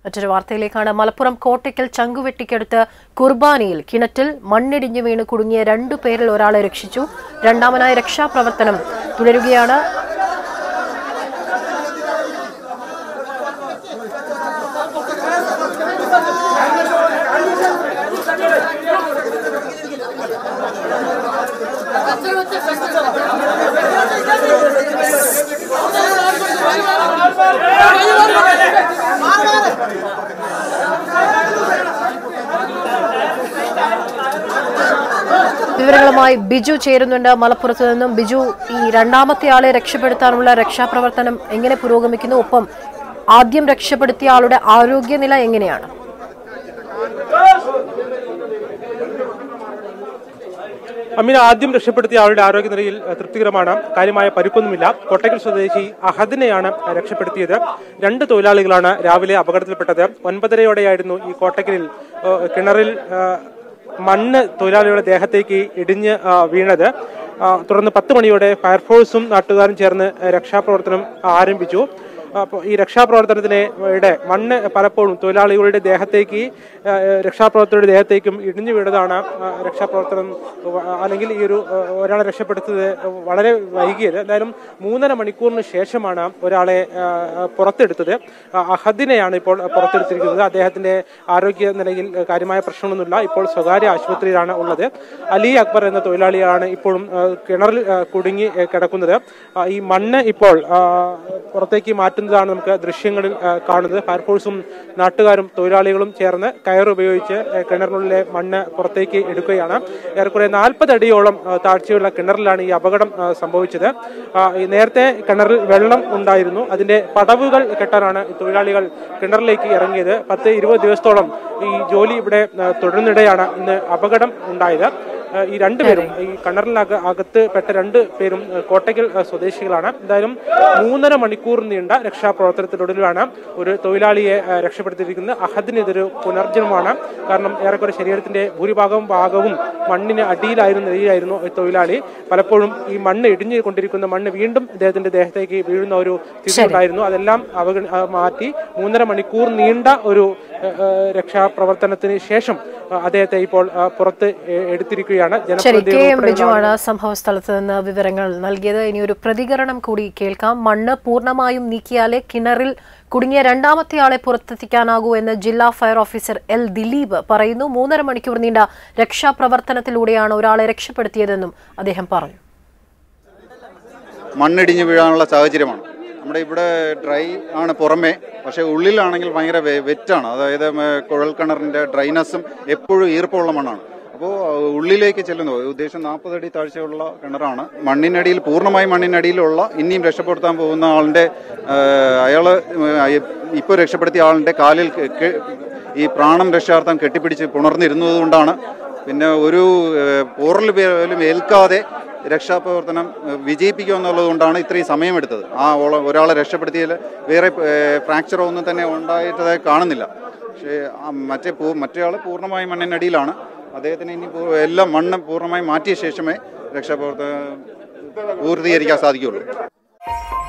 മറ്റൊരു വാർത്തയിലേക്കാണ് മലപ്പുറം കോട്ടയ്ക്കൽ ചങ്കുവെട്ടിക്കടുത്ത് കുർബാനയിൽ കിണറ്റിൽ മണ്ണിടിഞ്ഞു വീണ് കുടുങ്ങിയ രണ്ടു പേരിൽ ഒരാളെ രക്ഷിച്ചു രണ്ടാമനായ രക്ഷാപ്രവർത്തനം തുടരുകയാണ് വിവരങ്ങളുമായി ബിജു ചേരുന്നുണ്ട് മലപ്പുറത്ത് നിന്നും ബിജു ഈ രണ്ടാമത്തെ ആളെ രക്ഷപ്പെടുത്താനുള്ള രക്ഷാപ്രവർത്തനം എങ്ങനെ പുരോഗമിക്കുന്നു ഒപ്പം ആദ്യം രക്ഷപ്പെടുത്തിയ ആളുടെ ആരോഗ്യനില എങ്ങനെയാണ് അമീന ആദ്യം രക്ഷപ്പെടുത്തിയ ആളുടെ ആരോഗ്യനിലയിൽ അഹ്, തൃപ്തികരമാണ് കാര്യമായ പരിക്കൊന്നുമില്ല കോട്ടയ്ക്കൽ സ്വദേശി അഹദിനെയാണ് രക്ഷപ്പെടുത്തിയത് രണ്ട് തൊഴിലാളികളാണ് രാവിലെ അപകടത്തിൽപ്പെട്ടത് ഒൻപതരയോടെയായിരുന്നു ഈ കോട്ടയ്ക്കലിൽ അഹ്, കിണറിൽ അഹ്, മണ്ണ് തൊഴിലാളികളുടെ ദേഹത്തേക്ക് ഇടിഞ്ഞ് അഹ്, വീണത് അഹ്, തുടർന്ന് പത്ത് മണിയോടെ ഫയർഫോഴ്സും നാട്ടുകാരും ചേർന്ന് രക്ഷാപ്രവർത്തനം ആരംഭിച്ചു അപ്പോൾ ഈ രക്ഷാപ്രവർത്തനത്തിന് ഇവിടെ മണ്ണ് പലപ്പോഴും തൊഴിലാളികളുടെ ദേഹത്തേക്ക് ആ, രക്ഷാപ്രവർത്തകരുടെ ദേഹത്തേക്കും ഇടിഞ്ഞു വീണതാണ് ആ, രക്ഷാപ്രവർത്തനം വ- അല്ലെങ്കിൽ ഈ ഒരു ആ, ഒരാളെ രക്ഷപ്പെടുത്തത് വളരെ വൈകിയത് എന്തായാലും മൂന്നര മണിക്കൂറിന് ശേഷമാണ് ഒരാളെ ആ, പുറത്തെടുത്തത് ആ, അഹദിനെയാണ് ഇപ്പോൾ പുറത്തെടുത്തിരിക്കുന്നത് അദ്ദേഹത്തിന്റെ ആരോഗ്യ നിലയിൽ കാര്യമായ പ്രശ്നമൊന്നുമില്ല ഇപ്പോൾ സ്വകാര്യ ആശുപത്രിയിലാണ് ഉള്ളത് അലി അക്ബർ എന്ന തൊഴിലാളിയാണ് ഇപ്പോഴും ആ, കിണറിൽ ആ, കുടുങ്ങി ആ, കിടക്കുന്നത് ആ, ഈ മണ്ണ് ഇപ്പോൾ ആ, പുറത്തേക്ക് മാറ്റുന്നതാണ് നമുക്ക് ദൃശ്യങ്ങളിൽ ആ, കാണുന്നത് ഫയർഫോഴ്സും നാട്ടുകാരും തൊഴിലാളികളും ചേർന്ന് കയർ ഉപയോഗിച്ച് ആ, കിണറിനുള്ളിലെ മണ്ണ് പുറത്തേക്ക് എടുക്കുകയാണ് ഏറെക്കുറെ നാൽപ്പത് അടിയോളം ആ, താഴ്ചയുള്ള കിണറിലാണ് ഈ അപകടം ആ, സംഭവിച്ചത് ആ, ഈ നേരത്തെ കിണറിൽ വെള്ളം ഉണ്ടായിരുന്നു അതിന്റെ പടവുകൾ കെട്ടാനാണ് ഈ തൊഴിലാളികൾ കിണറിലേക്ക് ഇറങ്ങിയത് പത്ത് ഇരുപത് ദിവസത്തോളം ഈ ജോലി ഇവിടെ ആ, തുടരുന്നിടെയാണ് ഇന്ന് അപകടം ഉണ്ടായത് ആ, ഈ രണ്ടുപേരും ഈ കിണറിനക അകത്ത് പെട്ട രണ്ട് പേരും ആ, കോട്ടയ്ക്കൽ ആ, സ്വദേശികളാണ് എന്തായാലും മൂന്നര മണിക്കൂർ നീണ്ട രക്ഷാപ്രവർത്തനത്തിനൊടുവിലാണ് ഒരു തൊഴിലാളിയെ ആ, രക്ഷപ്പെടുത്തിയിരിക്കുന്നത് അഹദിന് ഇതൊരു പുനർജന്മമാണ് കാരണം ഏറെക്കുറെ ശരീരത്തിന്റെ ഭൂരിഭാഗം ഭാഗവും മണ്ണിന് അടിയിലായിരുന്ന നിലയിലായിരുന്നു ഈ തൊഴിലാളി പലപ്പോഴും ഈ മണ്ണ് ഇടിഞ്ഞു കൊണ്ടിരിക്കുന്ന മണ്ണ് വീണ്ടും ഇദ്ദേഹത്തിന്റെ ദേഹത്തേക്ക് വീഴുന്ന ഒരു സ്ഥിതി ഉണ്ടായിരുന്നു അതെല്ലാം അവഗണ ആ, മാറ്റി മൂന്നര മണിക്കൂർ നീണ്ട ഒരു ആ, ആ, രക്ഷാപ്രവർത്തനത്തിന് ശേഷം ആ, അദ്ദേഹത്തെ ഇപ്പോൾ ആ, പുറത്ത് എ- എടുത്തിരിക്കുകയാണ് ശരി കെ ജനപ്രതിനിധികൾ എം ഉൾപ്പെടെയുള്ള ബിജുവാണ് സംഭവ സ്ഥലത്ത് നിന്ന് വിവരങ്ങൾ നൽകിയത് ഇനി ഒരു പ്രതികരണം കൂടി കേൾക്കാം മണ്ണ് പൂർണ്ണമായും നീക്കിയാലേ കിണറിൽ കുടുങ്ങിയ രണ്ടാമത്തെ ആളെ പുറത്തെത്തിക്കാനാകൂ എന്ന് ജില്ലാ ഫയർ ഓഫീസർ എൽ ദിലീപ് പറയുന്നു മൂന്നര മണിക്കൂർ നീണ്ട രക്ഷാപ്രവർത്തനത്തിലൂടെയാണ് ഒരാളെ രക്ഷപ്പെടുത്തിയതെന്നും അദ്ദേഹം പറഞ്ഞു മണ്ണിടിഞ്ഞ് വീഴാനുള്ള സാഹചര്യമാണ് നമ്മുടെ ഇവിടെ ഡ്രൈ ആണ് പുറമേ പക്ഷേ ഉള്ളിലാണെങ്കിൽ ഭയങ്കര വെ- വെറ്റാണ് അതായത് മ, കുഴൽക്കിണറിൻ്റെ ഡ്രൈനസ്സും എപ്പോഴും ഈർപ്പമുള്ള മണ്ണാണ് അപ്പോൾ ഉള്ളിലേക്ക് ചെല്ലുന്നു ഉദ്ദേശം നാൽപ്പത് അടി താഴ്ചയുള്ള കിണറാണ് മണ്ണിനടിയിൽ പൂർണ്ണമായും മണ്ണിനടിയിലുള്ള ഇനിയും രക്ഷപ്പെടുത്താൻ പോകുന്ന ആളിൻ്റെ അയാൾ ഇപ്പോൾ രക്ഷപ്പെടുത്തിയ ആളിൻ്റെ കാലിൽ കെ- കെ- ഈ പ്രാണം രക്ഷാർത്ഥം കെട്ടിപ്പിടിച്ച് പുണർന്നിരുന്നത് കൊണ്ടാണ് പിന്നെ ഒരു ഏഹ്, പോറൽ പോലും ഏൽക്കാതെ രക്ഷാപ്രവർത്തനം ഏഹ്, വിജയിപ്പിക്കുക എന്നുള്ളത് കൊണ്ടാണ് ഇത്രയും സമയമെടുത്തത് ആ ഓള- ഒരാളെ രക്ഷപ്പെടുത്തിയതിൽ വേറെ ഏഹ്, ഫ്രാക്ചറോ ഒന്നും തന്നെ ഉണ്ടായിട്ടതായി കാണുന്നില്ല പക്ഷേ ആ മറ്റേ പൂ മറ്റേ ആൾ പൂർണ്ണമായും മണ്ണിനടിയിലാണ് അദ്ദേഹത്തിന് ഇനി പൂ- എല്ലാം മണ്ണ് പൂർണ്ണമായും മാറ്റിയ ശേഷമേ രക്ഷാപ്രവർത്തനം പൂർത്തീകരിക്കാൻ സാധിക്കുകയുള്ളൂ